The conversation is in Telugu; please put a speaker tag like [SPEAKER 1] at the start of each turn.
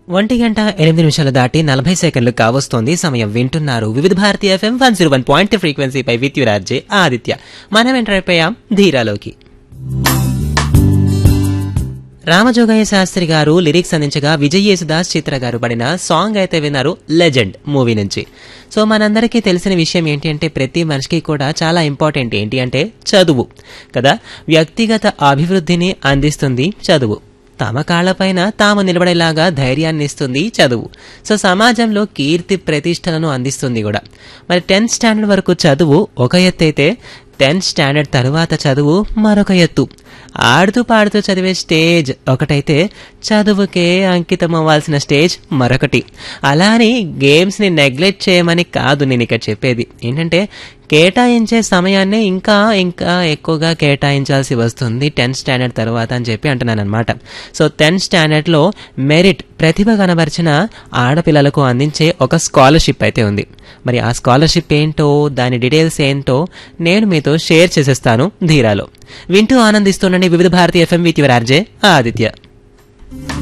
[SPEAKER 1] ఒంటి గంట ఎనిమిది నిమిషాలు దాటి నలభై సెకండ్లు కావస్తోంది సమయం వింటున్నారు Vividh Bharati FM one zero one point ఫ్రీక్వెన్సీపై విద్యురార్జే ఆదిత్య మనం ఎంటర్ అయిపోయాం ధీరాలోకి రామజోగయ్య శాస్త్రి గారు లిరిక్స్ అందించగా విజయ్ యేసుదాస్ చిత్ర గారు పడిన సాంగ్ అయితే విన్నారు లెజెండ్ మూవీ నుంచి సో మనందరికీ తెలిసిన విషయం ఏంటి అంటే ప్రతి మనిషికి కూడా చాలా ఇంపార్టెంట్ ఏంటి అంటే చదువు కదా వ్యక్తిగత అభివృద్ధిని అందిస్తుంది చదువు తమ కాళ్లపైన తాము నిలబడేలాగా ధైర్యాన్ని ఇస్తుంది చదువు సో సమాజంలో కీర్తి ప్రతిష్టలను అందిస్తుంది కూడా మరి టెన్త్ స్టాండర్డ్ వరకు చదువు ఒక ఎత్తు అయితే టెన్త్ స్టాండర్డ్ తరువాత చదువు మరొక ఎత్తు ఆడుతూ పాడుతూ చదివే స్టేజ్ ఒకటైతే చదువుకే అంకితం అవ్వాల్సిన స్టేజ్ మరొకటి అలా అని గేమ్స్ని నెగ్లెక్ట్ చేయమని కాదు నేను ఇక్కడ చెప్పేది ఏంటంటే కేటాయించే సమయాన్నే ఇంకా ఇంకా ఎక్కువగా కేటాయించాల్సి వస్తుంది టెన్త్ స్టాండర్డ్ తర్వాత అని చెప్పి అంటున్నాను అనమాట సో టెన్త్ స్టాండర్డ్లో మెరిట్ ప్రతిభ కనబరిచిన ఆడపిల్లలకు అందించే ఒక స్కాలర్షిప్ అయితే ఉంది మరి ఆ స్కాలర్షిప్ ఏంటో దాని డీటెయిల్స్ ఏంటో నేను మీతో షేర్ చేసేస్తాను ధీరాలో వింటూ ఆనందిస్తుండండి Vividh Bharati FM with your RJ Aditya